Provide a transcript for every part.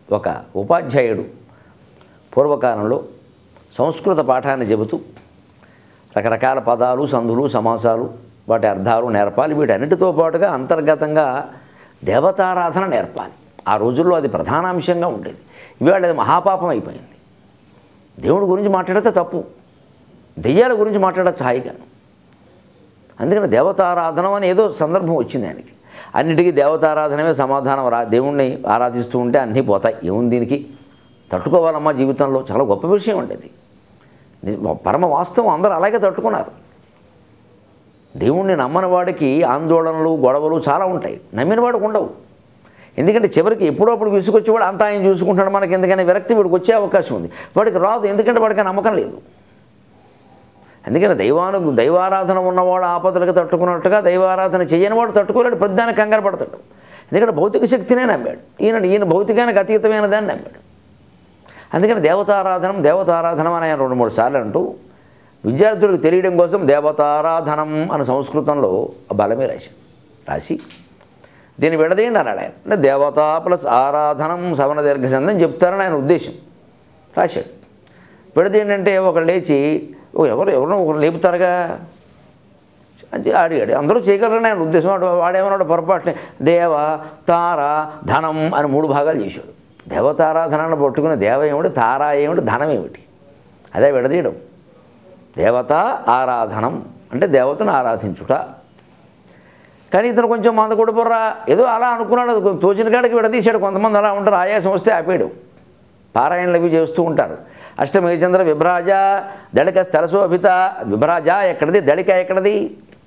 ఒక ఉపాధ్యాయుడు పూర్వకాలంలో సంస్కృత పాఠాన్ని చెబుతూ రకరకాల పదాలు సందులు సమాసాలు వాటి అర్థాలు నేర్పాలి వీటన్నిటితో పాటుగా అంతర్గతంగా దేవతారాధన నేర్పాలి ఆ రోజుల్లో అది ప్రధానాంశంగా ఉండేది ఇవాళ అది మహాపాపం అయిపోయింది దేవుడి గురించి మాట్లాడితే తప్పు దెయ్యాల గురించి మాట్లాడచ్చు హాయిగాను అందుకని దేవతారాధనం అని ఏదో సందర్భం వచ్చింది ఆయనకి అన్నిటికీ దేవతారాధనమే సమాధానం రా దేవుణ్ణి ఆరాధిస్తూ ఉంటే అన్నీ పోతాయి ఏముంది దీనికి తట్టుకోవాలమ్మా జీవితంలో చాలా గొప్ప విషయం అండి అది నిజ- పరమ వాస్తవం అందరూ అలాగే తట్టుకున్నారు దేవుణ్ణి నమ్మని వాడికి ఆందోళనలు గొడవలు చాలా ఉంటాయి నమ్మిన వాడికి ఉండవు ఎందుకంటే చివరికి ఎప్పుడప్పుడు విసుకొచ్చి వాడు అంతా ఆయన చూసుకుంటాడు మనకి ఎందుకని విరక్తి వీడికి వచ్చే అవకాశం ఉంది వాడికి రాదు ఎందుకంటే వాడికి ఆ నమ్మకం లేదు అందుకని దైవాను దైవారాధన ఉన్నవాడు ఆపదలకు తట్టుకున్నట్టుగా దైవారాధన చేయని వాడు తట్టుకోలేడు ప్రతిదానికి కంగారు పడతాడు ఎందుకంటే భౌతిక శక్తినే నమ్మాడు ఈయన ఈయన భౌతికానికి అతీతమైన దాన్ని నమ్మాడు అందుకని దేవతారాధనం దేవతారాధనం అని ఆయన రెండు మూడు సార్లు అంటూ విద్యార్థులకు తెలియడం కోసం దేవతారాధనం అని సంస్కృతంలో బలమే రాశాడు రాసి దీన్ని విడదీయండి అన్నాడు ఆయన అంటే దేవత ప్లస్ ఆరాధనం సవన దీర్ఘసంధం చెప్తారని ఆయన ఉద్దేశం రాశాడు విడదీయండి అంటే ఒకరు లేచి "ఓ, ఎవరు ఎవరినో ఒకరు లేపుతారుగా అని అడిగాడు అందరూ చేయగలరని ఆయన ఉద్దేశం వాడు వాడేమన్నాడు పొరపాటుని దేవ తార ధనం అని మూడు భాగాలు చేశాడు దేవతారాధనను పట్టుకుని దేవ ఏమిటి తార ఏమిటి ధనం ఏమిటి అదే విడదీయడం దేవత ఆరాధనం అంటే దేవతను ఆరాధించుట కానీ ఇతను కొంచెం మందకొడి బుర్ర ఏదో అలా అనుకున్నాడు అది తోచిన కాడికి విడదీశాడు కొంతమంది అలా ఉంటారు ఆయాసం వస్తే ఆపేయడు పారాయణలు అవి చేస్తూ ఉంటారు అష్టమి చంద్ర విభ్రాజ దళిక స్థలశోభిత విభ్రాజ ఎక్కడిది దళిక ఎక్కడిది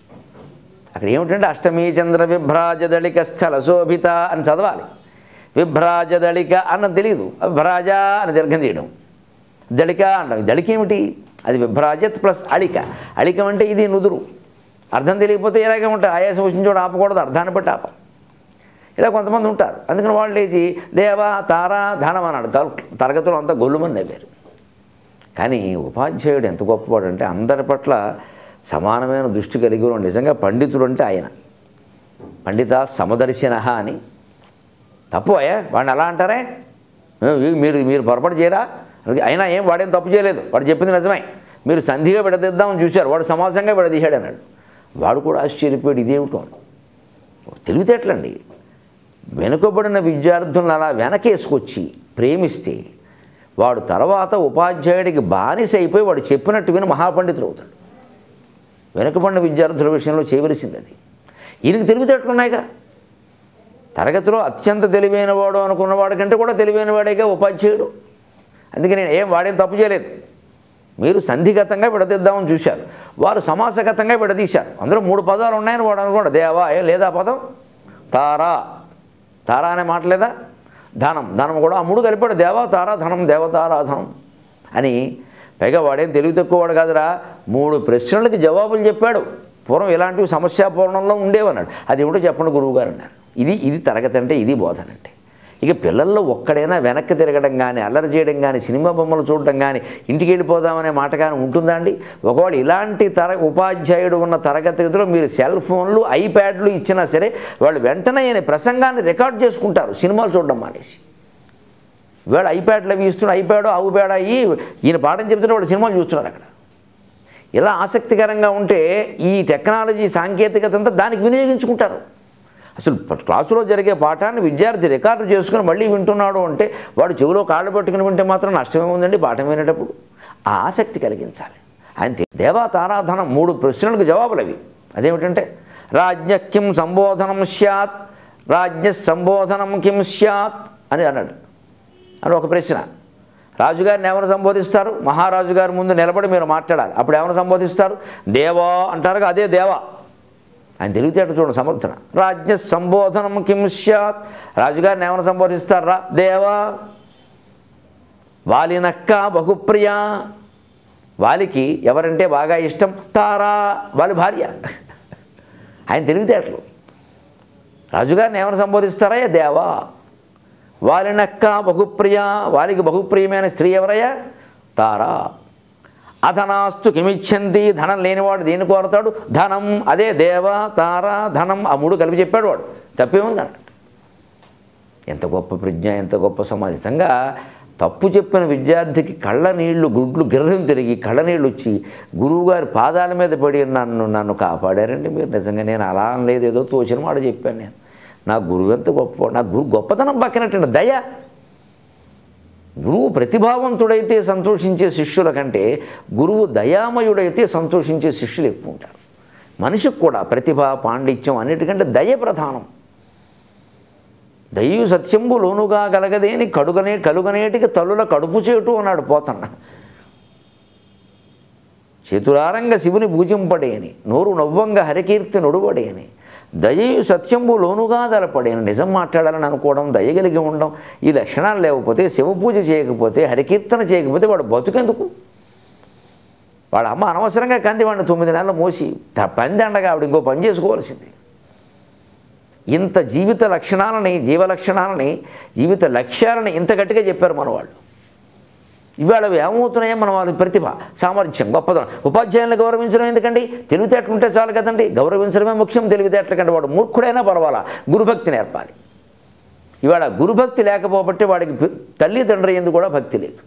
అక్కడ ఏమిటంటే అష్టమి చంద్ర విభ్రాజ దళిక స్థల శోభిత అని చదవాలి విభ్రాజ దళిక అన్నది తెలియదు విభ్రాజ అని దీర్ఘం తీయడం దళిక అంటాం దళిక ఏమిటి అది విభ్రాజత్ ప్లస్ అళిక అళికం అంటే ఇది నుదురు అర్థం తెలియకపోతే ఇలాగే ఉంటాయి ఆయాసం వచ్చిన చోట ఆపకూడదు అర్థాన్ని బట్టి ఆపాలి ఇలా కొంతమంది ఉంటారు అందుకని వాళ్ళు లేచి దేవ తార ధనం అన్నాడు తర- తరగతిలో అంతా గొల్లుమని నవ్వారు కానీ ఉపాధ్యాయుడు ఎంత గొప్పవాడు అంటే అందరి పట్ల సమానమైన దృష్టి కలిగి ఉన్న నిజంగా పండితుడు అంటే ఆయన పండిత సమదర్శన అని తప్పు అయ్యా వాడిని అలా అంటారే ఏ, మీరు మీరు పొరపాటు చేయరా అలాగే అయినా ఏం వాడేం తప్పు చేయలేదు వాడు చెప్పింది నిజమే మీరు సంధిగా విడదీద్దామని చూశారు వాడు సమాసంగా విడదీశాడు అన్నాడు వాడు కూడా ఆశ్చర్యపోయాడు ఇదేమిటో అని తెలివితేటలండి వెనుకబడిన విద్యార్థులను అలా వెనకేసుకొచ్చి ప్రేమిస్తే వాడు తర్వాత ఉపాధ్యాయుడికి బానిస అయిపోయి వాడు చెప్పినట్టు విని మహాపండితుడు అవుతాడు వెనుకబడిన విద్యార్థుల విషయంలో చేయవలసింది అది ఈయనకి తెలివితేటలు ఉన్నాయిగా తరగతిలో అత్యంత తెలివైన వాడు అనుకున్న వాడి కంటే కూడా తెలివైన వాడేగా ఉపాధ్యాయుడు అందుకే నేను ఏం వాడేం తప్పు చేయలేదు మీరు సంధిగతంగా విడదీద్దామని చూశారు వారు సమాసగతంగా విడదీశారు అందులో మూడు పదాలు ఉన్నాయని వాడు అనుకోండి దేవా ఏం లేదా పదం తారా తారా అనే మాట లేదా ధనం ధనం కూడా ఆ మూడు కలిపాడు దేవా తారా ధనం దేవతారాధనం అని పైగా వాడేం తెలివి తక్కువ వాడు కాదురా మూడు ప్రశ్నలకి జవాబులు చెప్పాడు పూర్వం ఇలాంటివి సమస్యాపూర్ణంలో ఉండేవన్నాడు అది ఏమిటో చెప్పండి గురువుగారు అన్నారు ఇది ఇది తరగతి అంటే ఇది బోధన అంటే ఇక పిల్లల్లో ఒక్కడైనా వెనక్కి తిరగడం కానీ అల్లరి చేయడం కానీ సినిమా బొమ్మలు చూడడం కానీ ఇంటికి వెళ్ళిపోదామనే మాట కానీ ఉంటుందా అండి ఒకవేళ ఇలాంటి తర ఉపాధ్యాయుడు ఉన్న తరగతి గదిలో మీరు సెల్ ఫోన్లు ఐప్యాడ్లు ఇచ్చినా సరే వాళ్ళు వెంటనే ఈయన ప్రసంగాన్ని రికార్డ్ చేసుకుంటారు సినిమాలు చూడడం మానేసి వీళ్ళు ఐప్యాడ్లు అవి ఇస్తున్న ఐప్యాడ్ ఆవు పేడ అయ్యి ఈయన పాఠం చెప్తుంటే వాళ్ళు సినిమాలు చూస్తున్నారు అక్కడ ఇలా ఆసక్తికరంగా ఉంటే ఈ టెక్నాలజీ సాంకేతికత అంతా దానికి వినియోగించుకుంటారు అసలు ప- క్లాసులో జరిగే పాఠాన్ని విద్యార్థి రికార్డు చేసుకుని మళ్ళీ వింటున్నాడు అంటే వాడు చెవిలో కాళ్ళు పట్టుకుని వింటే మాత్రం నష్టమే ఉందండి పాఠం వినేటప్పుడు ఆ ఆసక్తి కలిగించాలి ఆయన తె- దేవతారాధన మూడు ప్రశ్నలకు జవాబులు అవి అదేమిటంటే రాజ్ఞ కిం సంబోధనం స్యాత్ రాజ్ఞ సంబోధనం కిం స్యాత్ అని అన్నాడు అని ఒక ప్రశ్న రాజుగారిని ఎవరు సంబోధిస్తారు మహారాజు గారి ముందు నిలబడి మీరు మాట్లాడాలి అప్పుడు ఎవరు సంబోధిస్తారు దేవా అంటారు అదే దేవా ఆయన తెలివితేట చూడండి సమర్థన రాజ్య సంబోధనం కిం స్యాత్ రాజుగారిని ఎవరు సంబోధిస్తారా దేవా వాలినక్క బహుప్రియ వాలికి ఎవరంటే బాగా ఇష్టం తారా వాలి భార్య ఆయన తెలివితేటలు రాజుగారిని ఎవరు సంబోధిస్తారా ఏ దేవా వాలినక్క బహుప్రియ వారికి బహుప్రియమైన స్త్రీ ఎవరయ్యా తారా అధనాస్తు కిమిచ్చంతి ధనం లేనివాడు దేన్ని కోరతాడు ధనం అదే దేవ తార ధనం ఆ మూడు కలిపి చెప్పాడు వాడు తప్పేముంది అన్నట్టు ఎంత గొప్ప ప్రజ్ఞ ఎంత గొప్ప సమాజం నిజంగా తప్పు చెప్పిన విద్యార్థికి కళ్ళ నీళ్లు గుడ్లు గిర్రం తిరిగి కళ్ళ నీళ్ళు వచ్చి గురువుగారి పాదాల మీద పడి నన్ను నన్ను కాపాడారండి మీరు నిజంగా నేను అలా అనలేదు ఏదో తోచిన మాట చెప్పాను నేను నా గురువు ఎంత గొప్ప నా గురు గొప్పతనం పక్కనట్టండి దయ గురువు ప్రతిభావంతుడైతే సంతోషించే శిష్యుల కంటే గురువు దయామయుడైతే సంతోషించే శిష్యులు ఎక్కువ ఉంటారు మనిషికి కూడా ప్రతిభ పాండిత్యం అన్నిటికంటే దయ ప్రధానం దయ్యు సత్యంబు లోనుగా గలగదేని కడుగనే కలుగనేటికి తల్లుల కడుపు చేటు అన్నాడు పోతన్న చతురారంగ శివుని పూజింపడేని నోరు నవ్వంగా హరికీర్తి నొడువడేని దయయు సత్యంబు లోనుగా దలపడేని నిజం మాట్లాడాలని అనుకోవడం దయగలిగి ఉండడం ఈ లక్షణాలు లేకపోతే శివ పూజ చేయకపోతే హరికీర్తన చేయకపోతే వాడు బతుకెందుకు వాడు అమ్మ అనవసరంగా కంది వాడిని తొమ్మిది నెలలు మోసి త- పంది అండగా ఆవిడ ఇంకో పని చేసుకోవాల్సింది ఇంత జీవిత లక్షణాలని జీవ లక్షణాలని జీవిత లక్ష్యాలని ఇంత గట్టిగా చెప్పారు మన వాళ్ళు ఇవాళ అవి ఏమవుతున్నాయో మన వాళ్ళ ప్రతిభ సామర్థ్యం గొప్పదనం ఉపాధ్యాయులను గౌరవించడం ఎందుకండి తెలివితేటలు ఉంటే చాలు కదండి గౌరవించడమే ముఖ్యం తెలివితేటల కంటే వాడు మూర్ఖుడైనా పర్వాలా గురుభక్తి నేర్పాలి ఇవాళ గురుభక్తి లేకపోబట్టి వాడికి పి- తల్లిదండ్రుల ఎందు కూడా భక్తి లేదు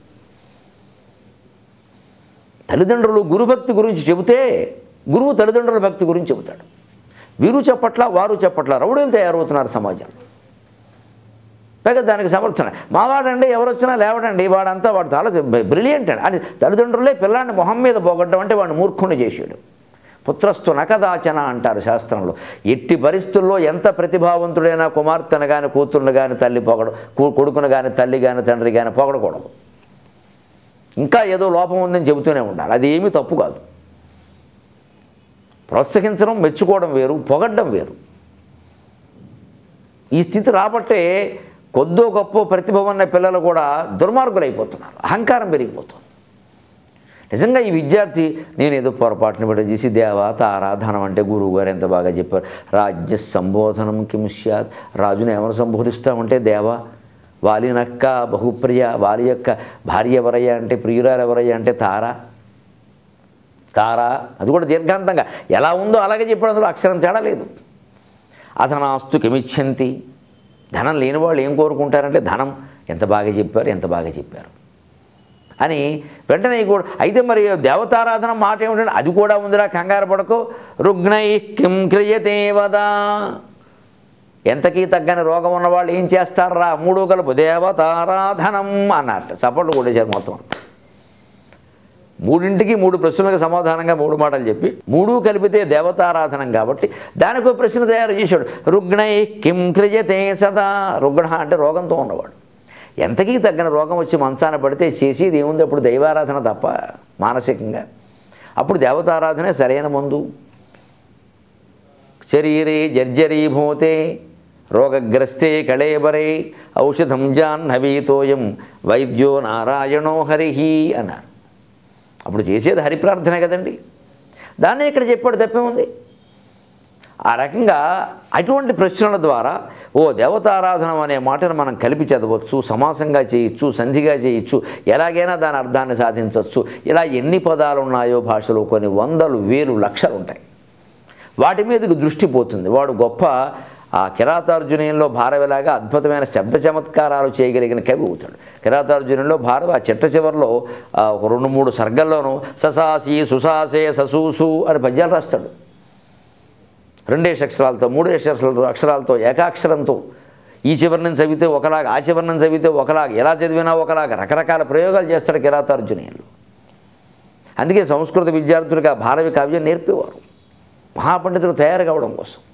తల్లిదండ్రులు గురుభక్తి గురించి చెబితే గురువు తల్లిదండ్రుల భక్తి గురించి చెబుతాడు వీరు చెప్పట్ల వారు చెప్పట్ల రౌడీలు తయారవుతున్నారు సమాజంలో పైగా దానికి సమర్థన మావాడండి ఎవరు వచ్చినా లేవడండి వాడంతా వాడు చాలా బ్రిలియంట్ అండి అని తల్లిదండ్రులే పిల్లాన్ని మొహం మీద పోగొట్టడం అంటే వాడిని మూర్ఖుని చేసాడు పుత్రస్తు నకదాచన అంటారు శాస్త్రంలో ఎట్టి పరిస్థితుల్లో ఎంత ప్రతిభావంతుడైనా కుమార్తెను కానీ కూతుర్ని కానీ తల్లి పొగడు కూ- కొడుకును కానీ తల్లి కానీ తండ్రి కానీ పొగడకూడదు ఇంకా ఏదో లోపం ఉందని చెబుతూనే ఉండాలి అది ఏమీ తప్పు కాదు ప్రోత్సహించడం మెచ్చుకోవడం వేరు పొగడ్డం వేరు ఈ స్థితి రాబట్టే కొద్దో గొప్ప ప్రతిభ ఉన్న పిల్లలు కూడా దుర్మార్గులు అయిపోతున్నారు అహంకారం పెరిగిపోతుంది నిజంగా ఈ విద్యార్థి నేను ఏదో పొరపాటున బిడ్డ చేసి దేవత ఆరాధనం అంటే గురువు గారు ఎంత బాగా చెప్పారు రాజ్య సంబోధనం కిం స్యాత్ రాజుని ఎవరు సంబోధిస్తామంటే దేవా వాలి నక్క బహుప్రియ వాలి యొక్క భార్య ఎవరయ్యా అంటే ప్రియురాలు ఎవరయ్యా అంటే తార తార అది కూడా దీర్ఘాంతంగా ఎలా ఉందో అలాగే చెప్పడం అందులో అక్షరం తేడా లేదు అధనాస్తు కిమిచ్చంతి ధనం లేని వాళ్ళు ఏం కోరుకుంటారంటే ధనం ఎంత బాగా చెప్పారు ఎంత బాగా చెప్పారు అని వెంటనే కూడా అయితే మరి దేవతారాధన మాట ఏమిటంటే అది కూడా ఉందిరా కంగారు పడకు రుగ్నై కిం క్రియతే వదా ఎంతకీ తగ్గని రోగం ఉన్నవాళ్ళు ఏం చేస్తారా మూడు కలుపు దేవతారాధనం అన్నట్టు చప్పట్లు కొట్టేశారు మొత్తం అంతా. మూడింటికి మూడు ప్రశ్నలకు సమాధానంగా మూడు మాటలు చెప్పి మూడు కలిపితే దేవతారాధనం కాబట్టి దానికి ఒక ప్రశ్న తయారు చేశాడు రుగ్ణై కిం క్రియతే సదా రుగ్ణ అంటే రోగంతో ఉన్నవాడు ఎంతకీ తగ్గని రోగం వచ్చి మంచాన పడితే చేసేది ఏముంది అప్పుడు దైవారాధన తప్ప మానసికంగా అప్పుడు దేవతారాధనే సరైన మందు శరీరే జర్జరీభూతే రోగగ్రస్తే కళేబరే ఔషధం జాహ్నవీతోయం వైద్యో నారాయణో హరిహి అన్నారు అప్పుడు చేసేది హరి ప్రార్థనే కదండి దాన్నే ఇక్కడ చెప్పాడు తప్పేముంది ఆ రకంగా అటువంటి ప్రశ్నల ద్వారా ఓ దేవతారాధన అనే మాటను మనం కలిపి చదవచ్చు సమాసంగా చేయొచ్చు సంధిగా చేయొచ్చు ఎలాగైనా దాని అర్థాన్ని సాధించవచ్చు ఇలా ఎన్ని పదాలు ఉన్నాయో భాషలో కొన్ని వందలు వేలు లక్షలు ఉంటాయి వాటి మీదకి దృష్టి పోతుంది వాడు గొప్ప ఆ కిరాతార్జునీయంలో భారవిలాగా అద్భుతమైన శబ్ద చమత్కారాలు చేయగలిగిన కవి అవుతాడు కిరాతార్జునంలో భారవ ఆ చిట్ట చివరిలో ఆ, ఒక రెండు మూడు సర్గల్లోనూ ససాసి సుసాసే ససూసు అని పద్యాలు రాస్తాడు రెండేసి అక్షరాలతో మూడేసి అక్షరాలతో అక్షరాలతో ఏకాక్షరంతో ఈ చివరి నుంచి చదివితే ఒకలాగా ఆ చివరి నుంచి చదివితే ఒకలాగా ఎలా చదివినా ఒకలాగా రకరకాల ప్రయోగాలు చేస్తాడు కిరాతార్జునీయులు అందుకే సంస్కృత విద్యార్థులుగా భారవి కావ్యం నేర్పేవారు మహాపండితులు తయారు కావడం కోసం